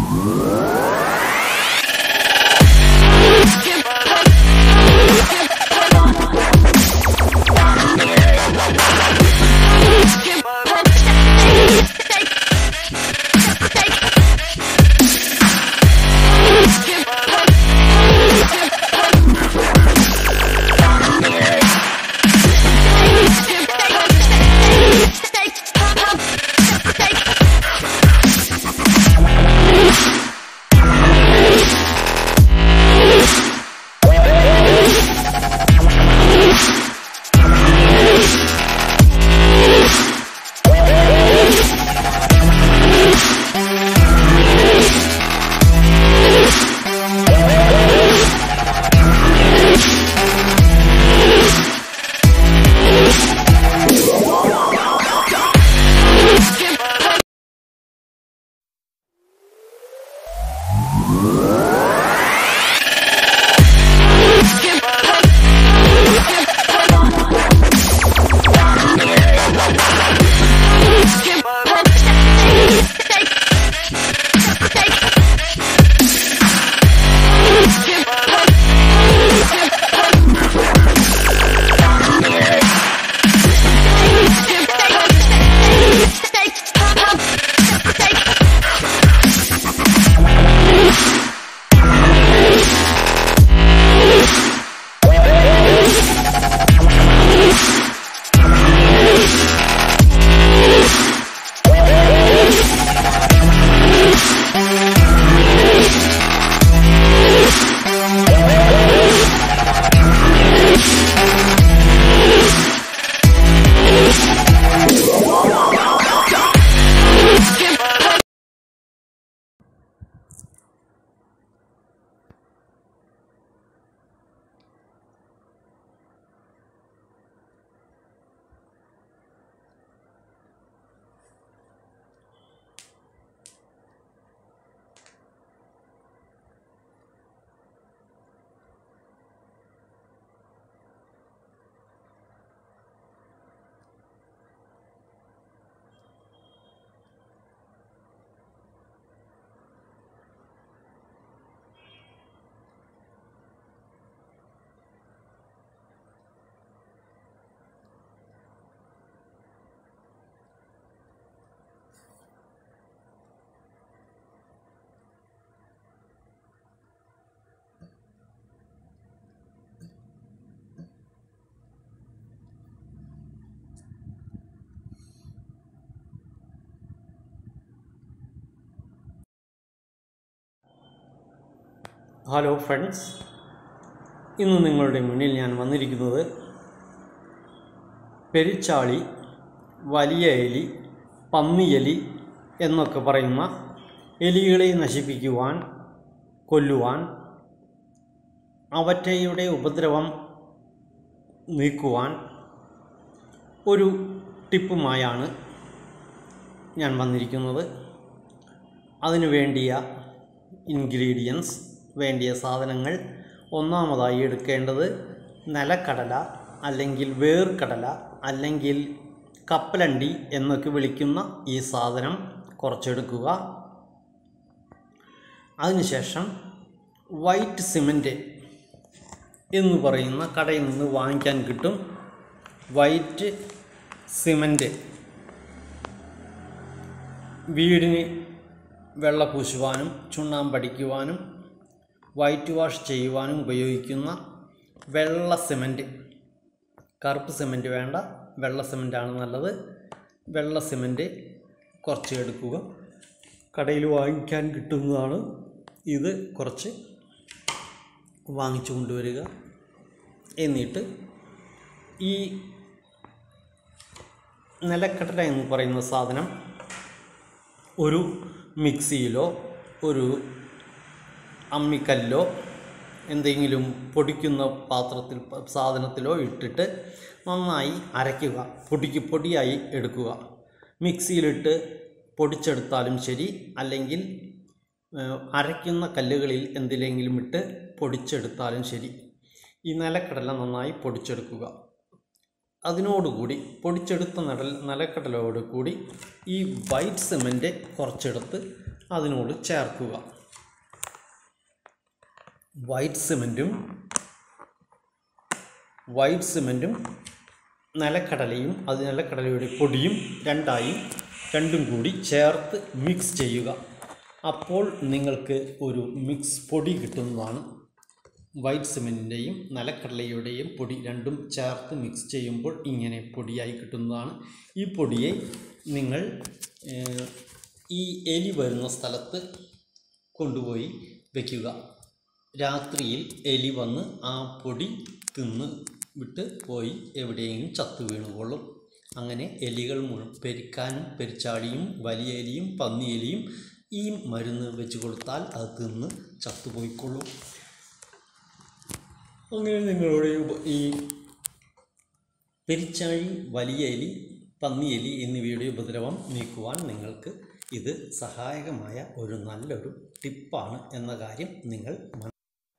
hello friends ഇന്ന് നിങ്ങളുടെ മുന്നിൽ ഞാൻ വന്നിരിക്കുന്നത് പെരിച്ചാളി വലിയ എലി പന്നിയെലി എന്നൊക്കെ പറയുന്ന എലികളെ നശിപ്പിക്കുവാൻ കൊല്ലുവാൻ അവറ്റയുടെ ഉപദ്രവം നീക്കുവാൻ ഒരു ടിപ്പുമായാണ് ഞാൻ വന്നിരിക്കുന്നത് അതിനു വേണ്ടിയ ഇൻഗ്രീഡിയൻസ് വേണ്ടിയ സാധനങ്ങൾ ഒന്നാമതായി എടുക്കേണ്ടത് നിലക്കടല അല്ലെങ്കിൽ വേർക്കടല അല്ലെങ്കിൽ കപ്പലണ്ടി എന്നൊക്കെ വിളിക്കുന്ന ഈ സാധനം കുറച്ചെടുക്കുക അതിനുശേഷം വൈറ്റ് സിമൻറ്റ് എന്ന് പറയുന്ന കടയിൽ നിന്ന് വാങ്ങിക്കാൻ കിട്ടും വൈറ്റ് സിമൻറ്റ് വീടിന് വെള്ള പൂശുവാനും ചുണ്ണാമ്പടിക്കുവാനും വൈറ്റ് വാഷ് ചെയ്യുവാനും ഉപയോഗിക്കുന്ന വെള്ള സിമൻറ്റ് കറുപ്പ് സിമൻറ്റ് വേണ്ട വെള്ള സിമൻറ്റാണ് നല്ലത് വെള്ള സിമൻറ്റ് കുറച്ച് എടുക്കുക കടയിൽ വാങ്ങിക്കാൻ കിട്ടുന്നതാണ് ഇത് കുറച്ച് വാങ്ങിച്ചു കൊണ്ടുവരിക എന്നിട്ട് ഈ നിലക്കടല എന്ന് പറയുന്ന സാധനം ഒരു മിക്സിയിലോ ഒരു അമ്മിക്കല്ലോ എന്തെങ്കിലും പൊടിക്കുന്ന പാത്രത്തിൽ സാധനത്തിലോ ഇട്ടിട്ട് നന്നായി അരയ്ക്കുക പൊടിക്ക് പൊടിയായി എടുക്കുക മിക്സിയിലിട്ട് പൊടിച്ചെടുത്താലും ശരി അല്ലെങ്കിൽ ഏഹ്, അരയ്ക്കുന്ന കല്ലുകളിൽ എന്തിലെങ്കിലും ഇട്ട് പൊടിച്ചെടുത്താലും ശരി ഈ നിലക്കടല നന്നായി പൊടിച്ചെടുക്കുക അതിനോടുകൂടി പൊടിച്ചെടുത്ത നടൽ നിലക്കടലോട് കൂടി ഈ വൈറ്റ് സിമൻറ്റ് കുറച്ചെടുത്ത് അതിനോട് ചേർക്കുക വൈറ്റ് സിമൻറ്റും വൈറ്റ് സിമൻറ്റും നിലക്കടലയും അത് നിലക്കടലയുടെ പൊടിയും രണ്ടായി രണ്ടും കൂടി ചേർത്ത് മിക്സ് ചെയ്യുക അപ്പോൾ നിങ്ങൾക്ക് ഒരു മിക്സ് പൊടി കിട്ടുന്നതാണ് വൈറ്റ് സിമെൻറ്റിൻ്റെയും നിലക്കടലയുടെയും പൊടി രണ്ടും ചേർത്ത് മിക്സ് ചെയ്യുമ്പോൾ ഇങ്ങനെ പൊടിയായി കിട്ടുന്നതാണ് ഈ പൊടിയെ നിങ്ങൾ ഏഹ്, ഈ എലി വരുന്ന സ്ഥലത്ത് കൊണ്ടുപോയി വയ്ക്കുക രാത്രിയിൽ എലി വന്ന് ആ പൊടി തിന്ന് വിട്ട് പോയി എവിടെയെങ്കിലും ചത്തു വീണുകൊള്ളും അങ്ങനെ എലികൾ മുഴുവൻ പെരിക്കാനും പെരിച്ചാടിയും വലിയ എലിയും പന്നി എലിയും ഈ മരുന്ന് വെച്ച് കൊടുത്താൽ അത് തിന്ന് ചത്തുപോയിക്കൊള്ളും അങ്ങനെ നിങ്ങളുടെ ഉപ- ഈ പെരിച്ചാഴി വലിയ എലി പന്നി എലി എന്നിവയുടെ ഉപദ്രവം നീക്കുവാൻ നിങ്ങൾക്ക് ഇത് സഹായകമായ ഒരു നല്ലൊരു ടിപ്പാണ് എന്ന കാര്യം നിങ്ങൾ മന-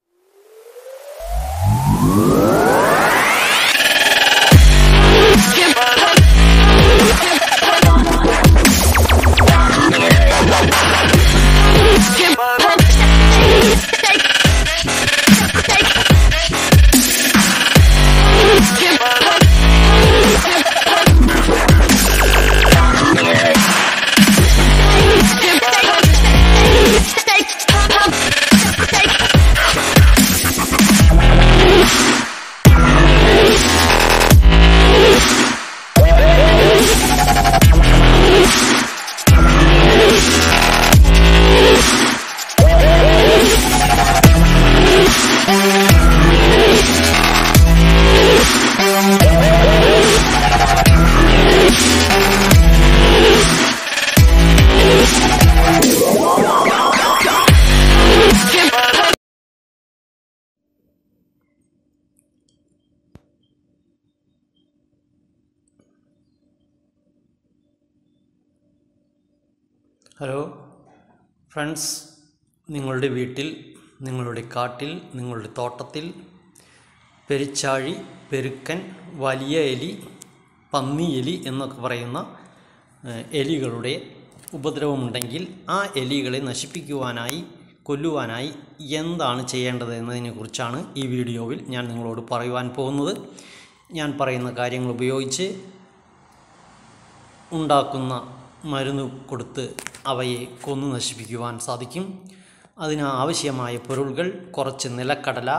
ഹലോ ഫ്രണ്ട്സ് നിങ്ങളുടെ വീട്ടിൽ നിങ്ങളുടെ കാട്ടിൽ നിങ്ങളുടെ തോട്ടത്തിൽ പെരിച്ചാഴി പെരുക്കൻ വലിയ എലി പന്നി എലി എന്നൊക്കെ പറയുന്ന ഏഹ്, എലികളുടെ ഉപദ്രവമുണ്ടെങ്കിൽ ആ എലികളെ നശിപ്പിക്കുവാനായി കൊല്ലുവാനായി എന്താണ് ചെയ്യേണ്ടത് എന്നതിനെക്കുറിച്ചാണ് ഈ വീഡിയോയിൽ ഞാൻ നിങ്ങളോട് പറയുവാൻ പോകുന്നത് ഞാൻ പറയുന്ന കാര്യങ്ങൾ ഉപയോഗിച്ച് ഉണ്ടാക്കുന്ന മരുന്ന് കൊടുത്ത് അവയെ കൊന്നു നശിപ്പിക്കുവാൻ സാധിക്കും അതിന് ആവശ്യമായ പൊരുൾകൾ കുറച്ച് നിലക്കടല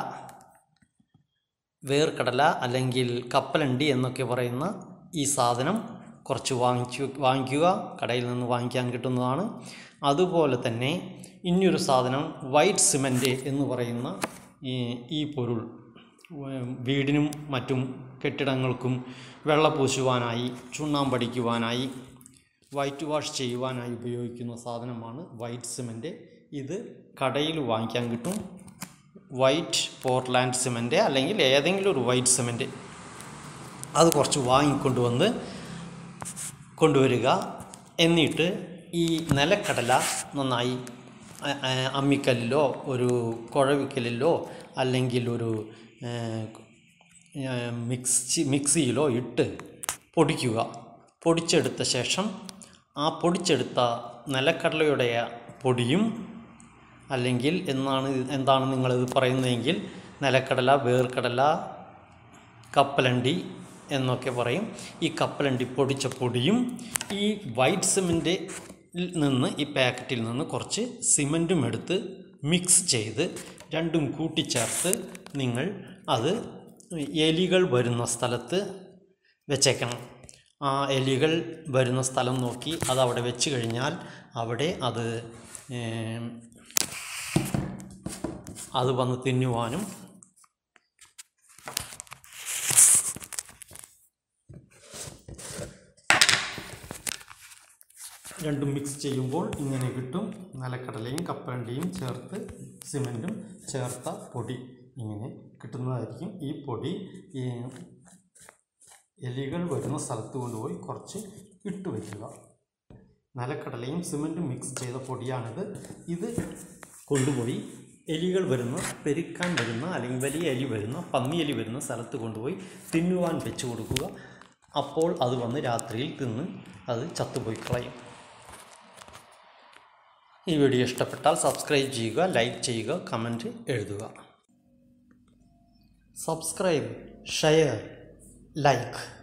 വേർക്കടല അല്ലെങ്കിൽ കപ്പലണ്ടി എന്നൊക്കെ പറയുന്ന ഈ സാധനം കുറച്ച് വാങ്ങിച്ചു വാങ്ങിക്കുക കടയിൽ നിന്ന് വാങ്ങിക്കാൻ കിട്ടുന്നതാണ് അതുപോലെ തന്നെ ഇനിയൊരു സാധനം വൈറ്റ് സിമൻറ്റ് എന്ന് പറയുന്ന ഈ ഈ പൊരുൾ ഉം, വീടിനും മറ്റും കെട്ടിടങ്ങൾക്കും വെള്ളപൂശുവാനായി ചുണ്ണാമ്പടിക്കുവാനായി വൈറ്റ് വാഷ് ചെയ്യുവാനായി ഉപയോഗിക്കുന്ന സാധനമാണ് വൈറ്റ് സിമൻറ്റ് ഇത് കടയിൽ വാങ്ങിക്കാൻ കിട്ടും വൈറ്റ് പോർട്ട്ലാൻഡ് സിമൻറ്റ് അല്ലെങ്കിൽ ഏതെങ്കിലും ഒരു വൈറ്റ് സിമൻറ്റ് അത് കുറച്ച് വാങ്ങിക്കൊണ്ടുവന്ന് കൊണ്ടുവരിക എന്നിട്ട് ഈ നിലക്കടല നന്നായി അ- അ- അമ്മിക്കല്ലിലോ ഒരു കുഴവിക്കല്ലിലോ അല്ലെങ്കിൽ ഒരു ഏഹ്, ഏഹ്, മിക്സി മിക്സിയിലോ ഇട്ട് പൊടിക്കുക പൊടിച്ചെടുത്ത ശേഷം ആ പൊടിച്ചെടുത്ത നിലക്കടലയുടെ പൊടിയും അല്ലെങ്കിൽ എന്നാണ് ഇത് എന്താണ് നിങ്ങളിത് പറയുന്നതെങ്കിൽ നിലക്കടല വേർക്കടല കപ്പലണ്ടി എന്നൊക്കെ പറയും ഈ കപ്പലണ്ടി പൊടിച്ച പൊടിയും ഈ വൈറ്റ് സിമൻറ്റിൽ നിന്ന് ഈ പാക്കറ്റിൽ നിന്ന് കുറച്ച് സിമൻറ്റും എടുത്ത് മിക്സ് ചെയ്ത് രണ്ടും കൂട്ടിച്ചേർത്ത് നിങ്ങൾ അത് എലികൾ വരുന്ന സ്ഥലത്ത് വെച്ചേക്കണം ആ എലികൾ വരുന്ന സ്ഥലം നോക്കി അത് അവിടെ വെച്ച് കഴിഞ്ഞാൽ അവിടെ അത് ഏം, അത് വന്ന് തിന്നുവാനും രണ്ടും മിക്സ് ചെയ്യുമ്പോൾ ഇങ്ങനെ കിട്ടും നിലക്കടലയും കപ്പലണ്ടിയും ചേർത്ത് സിമൻറ്റും ചേർത്ത പൊടി ഇങ്ങനെ കിട്ടുന്നതായിരിക്കും ഈ പൊടി ഈ എലികൾ വരുന്ന സ്ഥലത്ത് കൊണ്ടുപോയി കുറച്ച് ഇട്ട് വയ്ക്കുക നിലക്കടലയും സിമൻറ്റും മിക്സ് ചെയ്ത പൊടിയാണിത് ഇത് കൊണ്ടുപോയി എലികൾ വരുന്ന പെരുക്കാൻ വരുന്ന അല്ലെങ്കിൽ വലിയ എലി വരുന്ന പന്നി എലി വരുന്ന സ്ഥലത്ത് കൊണ്ടുപോയി തിന്നുവാൻ വെച്ച് കൊടുക്കുക അപ്പോൾ അത് വന്ന് രാത്രിയിൽ തിന്ന് അത് ചത്തുപോയി കളയും ഈ വീഡിയോ ഇഷ്ടപ്പെട്ടാൽ സബ്സ്ക്രൈബ് ചെയ്യുക ലൈക്ക് ചെയ്യുക കമൻറ്റ് എഴുതുക സബ്സ്ക്രൈബ് ഷെയർ ലൈക്ക്